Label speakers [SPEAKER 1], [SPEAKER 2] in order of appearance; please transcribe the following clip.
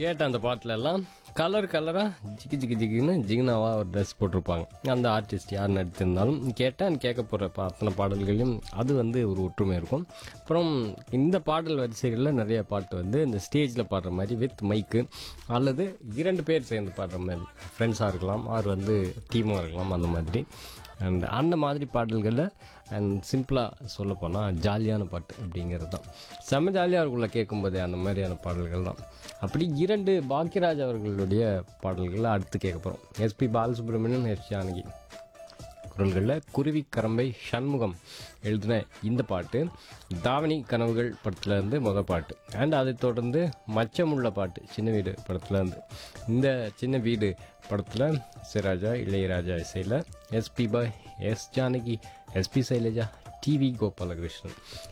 [SPEAKER 1] கேட்ட அந்த பாட்டுல எல்லாம் கலர் கலராக ஜிகி ஜிகி ஜிகின்னு ஜிகினாவாக ஒரு ட்ரெஸ் போட்டிருப்பாங்க அந்த ஆர்டிஸ்ட் யார் நடித்திருந்தாலும் கேட்டால் கேட்க போகிற அத்தனை பாடல்களையும் அது வந்து ஒரு ஒற்றுமை இருக்கும் அப்புறம் இந்த பாடல் வரிசைகளில் நிறைய பாட்டு வந்து இந்த ஸ்டேஜில் பாடுற மாதிரி வித் மைக்கு அல்லது இரண்டு பேர் சேர்ந்து பாடுற மாதிரி ஃப்ரெண்ட்ஸாக இருக்கலாம் ஆர் வந்து டீமாக இருக்கலாம் அந்த மாதிரி அண்ட் அந்த மாதிரி பாடல்களில் அண்ட் சிம்பிளாக சொல்ல போனால் ஜாலியான பாட்டு அப்படிங்கிறது தான் செம்ம ஜாலியாக இருக்குள்ள கேட்கும்போதே அந்த மாதிரியான பாடல்கள் தான் அப்படி இரண்டு பாக்யராஜ் அவர்களுடைய பாடல்களை அடுத்து கேட்க போகிறோம் எஸ்பி பாலசுப்ரமணியன் எஸ் ஜானகி குரல்களில் குருவி கரம்பை சண்முகம் எழுதின இந்த பாட்டு தாவணி கனவுகள் படத்துல இருந்து முத பாட்டு அண்ட் அதைத் தொடர்ந்து மச்சமுள்ள பாட்டு சின்ன வீடு படத்துல இருந்து இந்த சின்ன வீடு படத்தில் சிராஜா இளையராஜா இசையில் எஸ்பி பாய் S Janaki SP Sailaja TV Gopalakrishnan